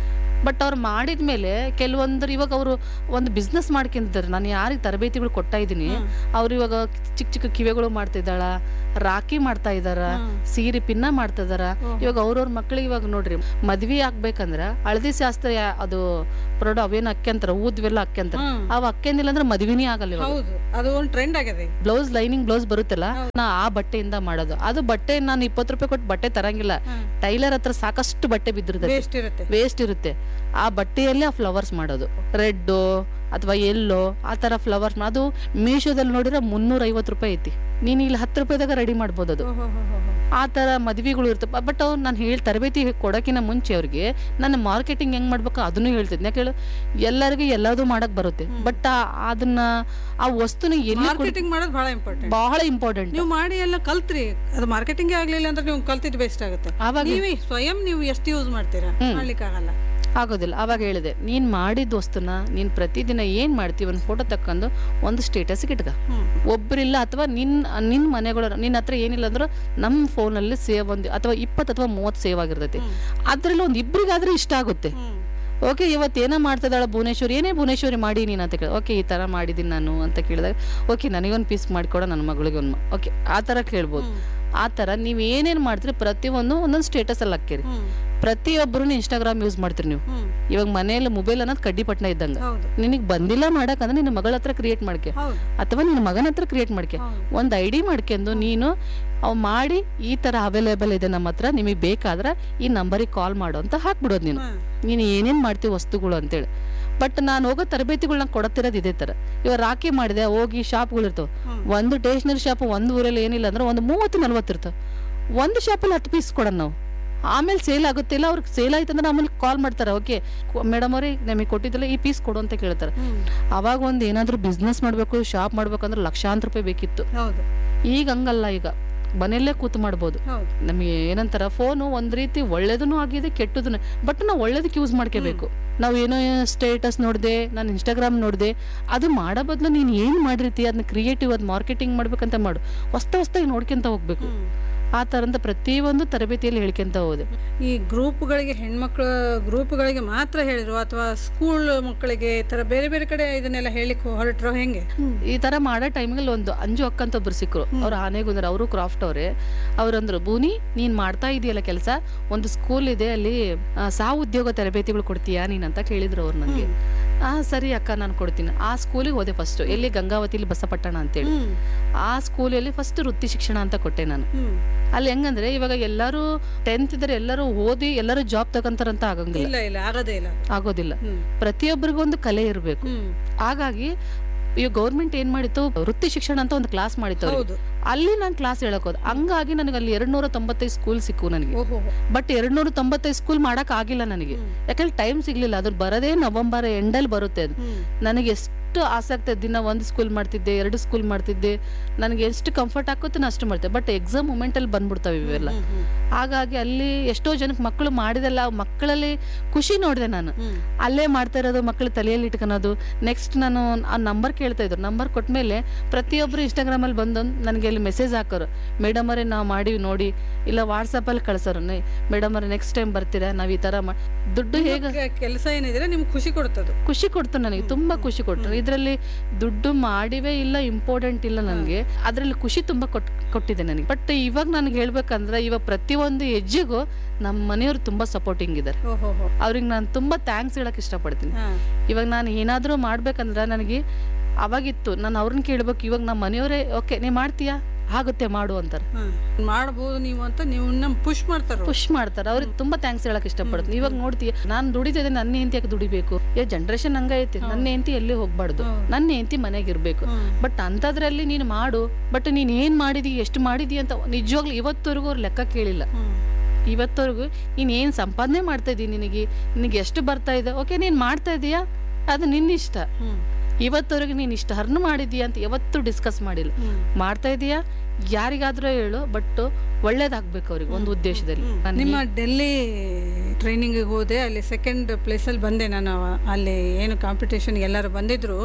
ಬಟ್ ಅವ್ರು ಮಾಡಿದ್ಮೇಲೆ ಕೆಲವೊಂದ್ರ ಇವಾಗ ಅವರು ಒಂದು ಬಿಸ್ನೆಸ್ ಮಾಡ್ಕೊಂಡಿದ್ದಾರೆ ನಾನು ಯಾರಿಗೆ ತರಬೇತಿಗಳು ಕೊಡ್ತಾ ಇದ್ದೀನಿ ಅವ್ರು ಇವಾಗ ಚಿಕ್ಕ ಚಿಕ್ಕ ಕಿವೆಗಳು ಮಾಡ್ತಿದ್ದಾಳ ರಾಖಿ ಮಾಡ್ತಾ ಇದಾರ ಸೀರೆ ಪಿನ್ನ ಮಾಡ್ತಾ ಇದಾರ ಇವಾಗ ಅವ್ರವ್ರ ಮಕ್ಳಿಗೆ ಇವಾಗ ನೋಡ್ರಿ ಮದ್ವಿ ಆಗ್ಬೇಕಂದ್ರ ಹಳದಿ ಶಾಸ್ತ್ರ ಯಾ- ಅದು ಪ್ರೊಡ ಅವೇನು ಅಕ್ಕೆಂತಾರ ಊದ್ವೆಲ್ಲ ಅಕ್ಕೆಂತಾರ ಹ್ಮ್. ಅವ್ ಅಕ್ಕೆಂದಿಲ್ಲ ಅಂದ್ರೆ ಮದ್ವಿನೇ ಆಗಲ್ಲ ಇವಾಗ ಹೌದು ಅದು ಒಂದು ಟ್ರೆಂಡ್ ಆಗಿದೆ ಬ್ಲೌಸ್ ಲೈನಿಂಗ್ ಬ್ಲೌಸ್ ಬರುತ್ತಲ್ಲ ನಾ ಆ ಬಟ್ಟೆಯಿಂದ ಮಾಡೋದು ಅದು ಬಟ್ಟೆ ನಾನು ಇಪ್ಪತ್ತು ರೂಪಾಯಿ ಕೊಟ್ಟು ಬಟ್ಟೆ ತರಂಗಿಲ್ಲ ಟೈಲರ್ ಹತ್ರ ಸಾಕಷ್ಟು ಬಟ್ಟೆ ಬಿದ್ದಿರ್ತದೆ ವೇಸ್ಟ್ ಇರುತ್ತೆ ವೇಸ್ಟ್ ಇರುತ್ತೆ ಆ ಬಟ್ಟೆಯಲ್ಲೇ ಆ ಫ್ಲವರ್ಸ್ ಮಾಡೋದು ರೆಡ್ಡು ಅಥವಾ ಎಲ್ಲೋ ಆ ಥರ ಫ್ಲವರ್ಸ್ ಅದು ಮೀಶೋದಲ್ಲಿ ನೋಡಿದ್ರೆ ಮುನ್ನೂರ ಐವತ್ತು ರೂಪಾಯಿ ಐತಿ ನೀನು ಇಲ್ಲಿ ಹತ್ತು ರೂಪಾಯಿದಾಗ ರೆಡಿ ಮಾಡ್ಬೋದು ಅದು ಓಹೋ ಹೋ ಹೋ ಹೋ. ಆ ಥರ ಮದ್ವೆಗಳು ಇರ್ತವೆ ಬಟ್ ಅವ್ರು ನಾನು ಹೇಳಿ ತರಬೇತಿ ಕೊಡೋಕ್ಕಿಂತ ಮುಂಚೆ ಅವ್ರಿಗೆ ನಾನು ಮಾರ್ಕೆಟಿಂಗ್ ಹೆಂಗ್ ಮಾಡ್ಬೇಕು ಅದನ್ನು ಹೇಳ್ತಿದ್ದೆ ಯಾಕೆ ಹೇಳು ಎಲ್ಲರಿಗೂ ಎಲ್ಲದೂ ಮಾಡಕ್ ಬರುತ್ತೆ ಬಟ್ ಅದನ್ನ ಆ ವಸ್ತುನ ಎಲ್ಲಿ ಕೊಡ್- ಮಾರ್ಕೆಟಿಂಗ್ ಮಾಡೋದು ಬಹಳ ಇಂಪಾರ್ಟೆಂಟ್ ಬಹಳ ಇಂಪಾರ್ಟೆಂಟ್ ನೀವು ಮಾಡಿ ಎಲ್ಲ ಕಲ್ತ್ರಿ ಅದು ಮಾರ್ಕೆಟಿಂಗ್ ಆಗ್ಲಿಲ್ಲ ಅಂದ್ರೆ ನೀವು ಕಲ್ತಿದ್ದು ಬೇಸ್ಟ್ ಆಗುತ್ತೆ ಆವಾಗ ನೀವೇ ಸ್ವಯಂ ನೀವು ಎಷ್ಟು ಯೂಸ್ ಮಾಡ್ತೀರಾ ಮಾಡ್ಲಿಕ್ಕೆ ಆಗಲ್ಲ ಆಗೋದಿಲ್ಲ ಅವಾಗ ಹೇಳಿದೆ ನೀನು ಮಾಡಿದ ವಸ್ತುನ ನೀನು ಪ್ರತಿದಿನ ಏನು ಮಾಡ್ತೀವಿ ಒಂದು ಫೋಟೋ ತಕ್ಕೊಂಡು ಒಂದು ಸ್ಟೇಟಸ್ಗೆ ಇಟ್ಕ ಹ್ಮ್ ಒಬ್ಬರಿಲ್ಲ ಅಥವಾ ನಿನ್ನ ನಿನ್ನ ಮನೆಗಳು ನಿನ್ನ ಹತ್ರ ಏನಿಲ್ಲ ಅಂದ್ರೆ ನಮ್ಮ ಫೋನಲ್ಲಿ ಸೇವ್ ಒಂದು ಅಥವಾ ಇಪ್ಪತ್ತು ಅಥವಾ ಮೂವತ್ತು ಸೇವ್ ಆಗಿರ್ತೈತಿ ಅದರಲ್ಲಿ ಒಂದು ಇಬ್ಬರಿಗಾದ್ರೆ ಇಷ್ಟ ಆಗುತ್ತೆ ಹ್ಮ್ ಓಕೆ ಇವತ್ತು ಏನೋ ಮಾಡ್ತಿದ್ದಾಳೆ ಭುವನೇಶ್ವರಿ ಏನೇ ಭುವನೇಶ್ವರಿ ಮಾಡಿ ನೀನು ಅಂತ ಕೇಳಿ ಓಕೆ ಈ ಥರ ಮಾಡಿದ್ದೀನಿ ನಾನು ಅಂತ ಕೇಳಿದಾಗ ಓಕೆ ನನಗೊಂದು ಪೀಸ್ ಮಾಡಿಕೊಡ ನನ್ನ ಮಗಳಿಗೆ ಒಂದು ಓಕೆ ಆ ಥರ ಕೇಳ್ಬೋದು ಆ ಥರ ನೀವು ಏನೇನು ಮಾಡ್ತೀರಿ ಪ್ರತಿಯೊಂದು ಒಂದೊಂದು ಸ್ಟೇಟಸಲ್ಲಿ ಹಾಕಿರಿ ಹ್ಮ್ ಪ್ರತಿಯೊಬ್ಬರು ಇನ್ಸ್ಟಾಗ್ರಾಮ್ ಯೂಸ್ ಮಾಡ್ತೀರಿ ನೀವು ಹ್ಮ್ ಇವಾಗ ಮನೆಯಲ್ಲಿ ಮೊಬೈಲ್ ಅನ್ನೋದು ಕಡ್ಡಿಪಟ್ನ ಇದ್ದಂಗೆ ಹೌದು ನಿನಗೆ ಬಂದಿಲ್ಲ ಮಾಡಕ್ಕಂದ್ರೆ ನಿನ್ನ ಮಗಳ ಹತ್ರ ಕ್ರಿಯೇಟ್ ಮಾಡ್ಕೆ ಹೌದು ಅಥವಾ ನಿನ್ನ ಮಗನ ಹತ್ರ ಕ್ರಿಯೇಟ್ ಮಾಡ್ಕೆ ಹೌದು. ಒಂದು ಐ ಡಿ ಮಾಡ್ಕೊಂಡು ನೀನು ಅವು ಮಾಡಿ ಈ ಥರ ಅವೈಲೇಬಲ್ ಇದೆ ನಮ್ಮ ಹತ್ರ ನಿಮಗೆ ಬೇಕಾದ್ರೆ ಈ ನಂಬರಿಗೆ ಕಾಲ್ ಮಾಡು ಅಂತ ಹಾಕ್ಬಿಡೋದು ನೀನು ಹ್ಮ್. ನೀನು ಏನೇನು ಮಾಡ್ತೀವಿ ವಸ್ತುಗಳು ಅಂತೇಳಿ ಬಟ್ ನಾನು ಹೋಗೋ ತರಬೇತಿಗಳನ್ನ ಕೊಡುತ್ತಿರೋದು ಇದೇ ಥರ ಇವಾಗ ರಾಖಿ ಮಾಡಿದೆ ಹೋಗಿ ಶಾಪ್ಗಳು ಇರ್ತವೆ ಹ್ಮ್. ಒಂದು ಟೇಷನರಿ ಶಾಪ್ ಒಂದು ಊರಲ್ಲಿ ಏನಿಲ್ಲ ಅಂದ್ರೆ ಒಂದು ಮೂವತ್ತು ನಲ್ವತ್ತು ಇರ್ತವೆ ಒಂದು ಶಾಪಲ್ಲಿ ಹತ್ತು ಪೀಸ್ ಕೊಡೋಣ ನಾವು ಆಮೇಲೆ ಸೇಲ್ ಆಗುತ್ತಿಲ್ಲ ಅವ್ರಿಗೆ ಸೇಲ್ ಆಯ್ತು ಅಂದ್ರೆ ಆಮೇಲೆ ಕಾಲ್ ಮಾಡ್ತಾರೆ ಓಕೆ ಮೇಡಮ್ ಅವ್ರಿಗೆ ನಮಗೆ ಕೊಟ್ಟಿದ್ದಲ್ಲ ಈ ಪೀಸ್ ಕೊಡು ಅಂತ ಕೇಳ್ತಾರೆ ಹ್ಮ್. ಅವಾಗ ಒಂದು ಏನಾದರೂ ಬಿಸ್ನೆಸ್ ಮಾಡಬೇಕು ಶಾಪ್ ಮಾಡ್ಬೇಕಂದ್ರೆ ಲಕ್ಷಾಂತರ ರೂಪಾಯಿ ಬೇಕಿತ್ತು ಹೌದು ಈಗ ಹಂಗಲ್ಲ ಈಗ ಮನೆಯಲ್ಲೇ ಕೂತು ಮಾಡ್ಬೋದು ಹೌದು ನಮಗೆ ಏನಂತಾರ ಫೋನು ಒಂದ್ ರೀತಿ ಒಳ್ಳೇದೂ ಆಗಿದೆ ಕೆಟ್ಟದೂ ಬಟ್ ನಾವು ಒಳ್ಳೇದಕ್ಕೆ ಯೂಸ್ ಮಾಡ್ಕೋಬೇಕು ನಾವು ಏನೋ ಸ್ಟೇಟಸ್ ನೋಡಿದೆ ನಾನು ಇನ್ಸ್ಟಾಗ್ರಾಮ್ ನೋಡಿದೆ ಅದು ಮಾಡೋ ಬದಲು ನೀನು ಏನು ಮಾಡಿರ್ತಿ ಅದನ್ನ ಕ್ರಿಯೇಟಿವ್ ಅದು ಮಾರ್ಕೆಟಿಂಗ್ ಮಾಡ್ಬೇಕಂತ ಮಾಡು ಹೊಸ್ತ ಹೊಸ್ತಾಗಿ ನೋಡ್ಕೊಂತ ಹೋಗ್ಬೇಕು ಹ್ಮ್. ಆ ಥರದ ಪ್ರತಿಯೊಂದು ತರಬೇತಿಯಲ್ಲಿ ಹೇಳ್ಕೊಂತ ಹೋದೆ ಈ ಗ್ರೂಪ್ಗಳಿಗೆ ಹೆಣ್ಮಕ್ಳು ಗ್ರೂಪ್ಗಳಿಗೆ ಮಾತ್ರ ಹೇಳಿದ್ರು ಅಥವಾ ಸ್ಕೂಲ್ ಮಕ್ಕಳಿಗೆ ಈ ಥರ ಬೇರೆ ಬೇರೆ ಕಡೆ ಇದನ್ನೆಲ್ಲ ಹೇಳಿಕ್ ಹೊರಟ್ರು ಹೆಂಗೆ ಈ ತರ ಮಾಡೋ ಟೈಮಿಗೆ ಒಂದು ಅಂಜು ಅಕ್ಕ ಅಂತ ಒಬ್ರು ಸಿಕ್ಕರು ಅವ್ರು ಆನೆಗುಂದ್ರ ಅವರು ಕ್ರಾಫ್ಟ್ ಅವರೇ ಅವ್ರಂದ್ರು ಬೂನಿ ನೀನ್ ಮಾಡ್ತಾ ಇದೆಯಲ್ಲ ಕೆಲಸ ಒಂದು ಸ್ಕೂಲ್ ಇದೆ ಅಲ್ಲಿ ಆ, ಸಹ ಉದ್ಯೋಗ ತರಬೇತಿಗಳು ಕೊಡ್ತೀಯಾ ನೀನ್ ಅಂತ ಕೇಳಿದ್ರು ಅವ್ರು ನನಗೆ ಆ ಸರಿ ಅಕ್ಕ ನಾನು ಕೊಡ್ತೀನಿ ಆ ಸ್ಕೂಲಿಗೆ ಹೋದೆ ಫಸ್ಟ್ ಎಲ್ಲಿ ಗಂಗಾವತಿಲಿ ಬಸಪಟ್ಟಣ ಅಂತೇಳಿ ಹ್ಮ್ ಆ ಸ್ಕೂಲಲ್ಲಿ ಫಸ್ಟ್ ವೃತ್ತಿ ಶಿಕ್ಷಣ ಅಂತ ಕೊಟ್ಟೆ ನಾನು ಹ್ಮ್ ಅಲ್ಲಿ ಹೆಂಗಂದ್ರೆ ಇವಾಗ ಎಲ್ಲರೂ ಟೆಂತ್ ಇದ್ರೆ ಎಲ್ಲರೂ ಓದಿ ಎಲ್ಲರೂ ಜಾಬ್ ತಗೊಂತಾರಂತ ಆಗಂಗಿಲ್ಲ ಇಲ್ಲ ಇಲ್ಲ ಆಗೋದೇ ಇಲ್ಲ ಆಗೋದಿಲ್ಲ ಹ್ಮ್ ಪ್ರತಿಯೊಬ್ಬರಿಗೂ ಒಂದು ಕಲೆ ಇರಬೇಕು ಹ್ಮ್ ಹಾಗಾಗಿ ಈಗ ಗೌರ್ಮೆಂಟ್ ಏನ್ ಮಾಡಿತ್ತು ವೃತ್ತಿ ಶಿಕ್ಷಣ ಅಂತ ಒಂದು ಕ್ಲಾಸ್ ಮಾಡಿತ್ತು ಅವ್ರಿಗೆ. ಹೌದು ಅಲ್ಲಿ ನಾನು ಕ್ಲಾಸ್ ಹೇಳಕ್ ಹೋದೆ ಹಂಗಾಗಿ ನನಗೆ ಅಲ್ಲಿ ಎರಡ್ ನೂರ ತೊಂಬತ್ತೈದು ಸ್ಕೂಲ್ ಸಿಕ್ಕು ನನಗೆ ಓಹೋ ಬಟ್ ಎರಡ್ ನೂರ ತೊಂಬತ್ತೈದು ಸ್ಕೂಲ್ ಮಾಡಕ್ ಆಗಿಲ್ಲ ನನಗೆ ಯಾಕಂದ್ರೆ ಟೈಮ್ ಸಿಗ್ಲಿಲ್ಲ ಅದ್ರ ಬರೋದೇ ನವೆಂಬರ್ ಎಂಡಲ್ಲಿ ಬರುತ್ತೆ ಅದು ಹ್ಮ್ ನನಗೆ ಎಷ್ಟು ಆಸಕ್ತಿ ದಿನ ಒಂದು ಸ್ಕೂಲ್ ಮಾಡ್ತಿದ್ದೆ ಎರಡು ಸ್ಕೂಲ್ ಮಾಡ್ತಿದ್ದೆ ನನಗೆ ಎಷ್ಟು ಕಂಫರ್ಟ್ ಆಗುತ್ತೆ ನಾನು ಅಷ್ಟು ಮಾಡ್ತೆ ಬಟ್ ಎಕ್ಸಾಮ್ ಮೂಮೆಂಟಲ್ಲಿ ಬಂದ್ಬಿಡ್ತಾವೆ ಇವೆಲ್ಲ ಹ್ಮ್ ಹ್ಮ್ ಹಾಗಾಗಿ ಅಲ್ಲಿ ಎಷ್ಟೋ ಜನಕ್ಕೆ ಮಕ್ಕಳು ಮಾಡಿದಲ್ಲ ಆ ಮಕ್ಕಳಲ್ಲಿ ಖುಷಿ ನೋಡಿದೆ ನಾನು ಹ್ಮ್ ಅಲ್ಲೇ ಮಾಡ್ತಾ ಇರೋದು ಮಕ್ಕಳು ತಲೆಯಲ್ಲಿ ಇಟ್ಕೊಳೋದು ನೆಕ್ಸ್ಟ್ ನಾನು ಆ ನಂಬರ್ ಕೇಳ್ತಾ ಇದ್ರು ನಂಬರ್ ಕೊಟ್ಮೇಲೆ ಪ್ರತಿಯೊಬ್ಬರು ಇನ್ಸ್ಟಾಗ್ರಾಮಲ್ಲಿ ಬಂದು ನನಗೆ ಅಲ್ಲಿ ಮೆಸೇಜ್ ಹಾಕೋರು ಮೇಡಮ್ ಅವರೇ ನಾವು ಮಾಡಿವಿ ನೋಡಿ ಇಲ್ಲ ವಾಟ್ಸಪ್ಪಲ್ಲಿ ಕಳ್ಸೋರು ಮೇಡಮ್ ಅವರೇ ನೆಕ್ಸ್ಟ್ ಟೈಮ್ ಬರ್ತೀರಾ ನಾವು ಈ ಥರ ಮಾ ದುಡ್ಡು ಹೇಗೆ ಕೆಲಸ ಏನಿದ್ರೆ ನಿಮ್ಗೆ ಖುಷಿ ಕೊಡ್ತದು ಖುಷಿ ಕೊಡ್ತು ನನಗೆ ತುಂಬಾ ಖುಷಿ ಕೊಟ್ಟರು ಇದರಲ್ಲಿ ದುಡ್ಡು ಮಾಡಿವೇ ಇಲ್ಲ ಇಂಪಾರ್ಟೆಂಟ್ ಇಲ್ಲ ನನಗೆ ಅದರಲ್ಲಿ ಖುಷಿ ತುಂಬಾ ಕೊಟ್ ಕೊಟ್ಟಿದೆ ನನಗೆ ಬಟ್ ಇವಾಗ ನನಗೆ ಹೇಳ್ಬೇಕಂದ್ರೆ ಇವಾಗ ಪ್ರತಿಯೊಂದು ಹೆಜ್ಜೆಗೂ ನಮ್ಮ ಮನೆಯವರು ತುಂಬಾ ಸಪೋರ್ಟಿಂಗ್ ಇದ್ದಾರೆ ಓಹೋ ಹೋ ಅವ್ರಿಗೆ ನಾನು ತುಂಬಾ ಥ್ಯಾಂಕ್ಸ್ ಹೇಳಕ್ ಇಷ್ಟಪಡ್ತೀನಿ ಹಾ ಇವಾಗ ನಾನು ಏನಾದರೂ ಮಾಡ್ಬೇಕಂದ್ರೆ ನನಗೆ ಅವಾಗಿತ್ತು ನಾನು ಅವ್ರನ್ನ ಕೇಳ್ಬೇಕು ಇವಾಗ ನಮ್ಮ ಮನೆಯವರೇ ಓಕೆ ನೀ ಮಾಡ್ತೀಯಾ ಆಗುತ್ತೆ ಮಾಡು ಅಂತಾರೆ ಹಾ ಮಾಡ್ಬೋದು ನೀವು ಅಂತ ನೀವು ನಮ್ಮ ಪುಷ್ ಮಾಡ್ತಾರ ಪುಷ್ ಮಾಡ್ತಾರೆ ಅವ್ರಿಗೆ ತುಂಬಾ ಥ್ಯಾಂಕ್ಸ್ ಹೇಳಕ್ ಇಷ್ಟಪಡ್ತೀನಿ ಇವಾಗ ನೋಡ್ತೀಯ ನಾನು ದುಡಿತಿದ್ದೆ ನನ್ನ ಹೆಂಡತಿ ಯಾಕೆ ದುಡಿಬೇಕು ಈ ಜನ್ರೇಷನ್ ಹಂಗ ಐತಿ ನನ್ನ ಹೆಂಡತಿ ಎಲ್ಲಿ ಹೋಗ್ಬಾರ್ದು ಹೌದು. ನನ್ನ ಹೆಂಡತಿ ಮನೆಗೆ ಇರ್ಬೇಕು ಹ್ಮ್. ಬಟ್ ಅಂಥದ್ರಲ್ಲಿ ನೀನು ಮಾಡು ಬಟ್ ನೀನು ಏನು ಮಾಡಿದಿ ಎಷ್ಟು ಮಾಡಿದಿ ಅಂತ ನಿಜವಾಗ್ಲೂ ಇವತ್ತವರೆಗೂ ಅವ್ರು ಲೆಕ್ಕ ಕೇಳಿಲ್ಲ ಹ್ಮ್ ಇವತ್ತವರೆಗೂ ನೀನು ಏನು ಸಂಪಾದನೆ ಮಾಡ್ತಾ ಇದ್ದೀನಿ ನಿನಗೆ ನಿನಗೆ ಎಷ್ಟು ಬರ್ತಾ ಇದೆ ಓಕೆ ನೀನು ಮಾಡ್ತಾ ಇದೀಯಾ ಅದು ನಿನ್ನಿಷ್ಟ ಹ್ಮ್ ಇವತ್ತವರೆಗೂ ನೀನು ಇಷ್ಟು ಹರ್ನ್ ಮಾಡಿದೀಯಾ ಅಂತ ಯಾವತ್ತೂ ಡಿಸ್ಕಸ್ ಮಾಡಿಲ್ಲ ಹ್ಮ್ ಮಾಡ್ತಾ ಇದೀಯಾ ಯಾರಿಗಾದ್ರೂ ಹೇಳು ಬಟ್ ಒಳ್ಳೇದಾಗ್ಬೇಕು ಅವ್ರಿಗೆ ಒಂದು ಉದ್ದೇಶದಲ್ಲಿ ನಾನ್ ನಿಮ್ಮ ಡೆಲ್ಲಿ ಟ್ರೈನಿಂಗಿಗೆ ಹೋದೆ ಅಲ್ಲಿ ಸೆಕೆಂಡ್ ಪ್ಲೇಸಲ್ಲಿ ಬಂದೆ ನಾನು ಅಲ್ಲಿ ಏನು ಕಾಂಪಿಟೇಷನ್ ಎಲ್ಲರೂ ಬಂದಿದ್ರು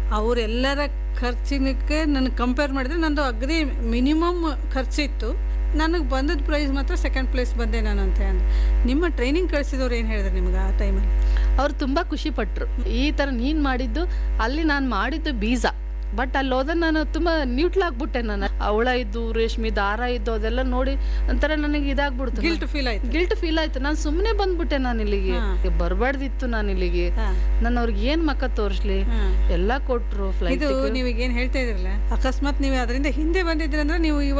ಅವರೆಲ್ಲರ ಖರ್ಚಿನಕ್ಕೆ ನನಗೆ ಕಂಪೇರ್ ಮಾಡಿದ್ರೆ ನಂದು ಅಗ್ರಿ ಮಿನಿಮಮ್ ಖರ್ಚಿತ್ತು ನನಗೆ ಬಂದದ ಪ್ರೈಸ್ ಮಾತ್ರ ಸೆಕೆಂಡ್ ಪ್ಲೇಸ್ ಬಂದೆ ನಾನು ಅಂತ ಅಂದೆ ನಿಮ್ಮ ಟ್ರೈನಿಂಗ್ ಕಳಿಸಿದವ್ರು ಏನು ಹೇಳಿದ್ರು ನಿಮ್ಗೆ ಆ ಟೈಮಲ್ಲಿ ಅವ್ರು ತುಂಬ ಖುಷಿ ಪಟ್ರು ಈ ಥರ ನೀನು ಮಾಡಿದ್ದು ಅಲ್ಲಿ ನಾನು ಮಾಡಿದ್ದು ಬೀಜ ಬಟ್ ಅಲ್ಲಿ ಹೋದ ನಾನು ತುಂಬ ನ್ಯೂಟ್ಲ್ ಆಗ್ಬಿಟ್ಟೆ ನಾನು ಆ ಹುಳ ಇದ್ದು ರೇಷ್ಮೆ ದಾರ ಇದ್ದು ಅದೆಲ್ಲ ನೋಡಿ ಒಂಥರ ನನಗೆ ಇದಾಗ್ಬಿಡ್ತು ಗಿಲ್ಟ್ ಫೀಲ್ ಆಯ್ತು ಗಿಲ್ಟ್ ಫೀಲ್ ಆಯ್ತು ನಾನು ಸುಮ್ಮನೆ ಬಂದ್ಬಿಟ್ಟೆ ನಾನು ಇಲ್ಲಿಗೆ ಬರಬಾರ್ದಿತ್ತು ನಾನು ಇಲ್ಲಿಗೆ ಹಾಂ ನಾನು ಅವ್ರಿಗೆ ಏನು ಮಕ್ಕ ತೋರಿಸ್ಲಿ ಹಾಂ ಎಲ್ಲ ಕೊಟ್ರು ಫ್ಲೈಟ್ ಇದು ನೀವೀಗ ಏನು ಹೇಳ್ತಾ ಇದ್ರಲ್ಲ ಅಕಸ್ಮಾತ್ ನೀವು ಅದರಿಂದ ಹಿಂದೆ ಬಂದಿದ್ರಂದ್ರೆ ನೀವು ಇವಾಗ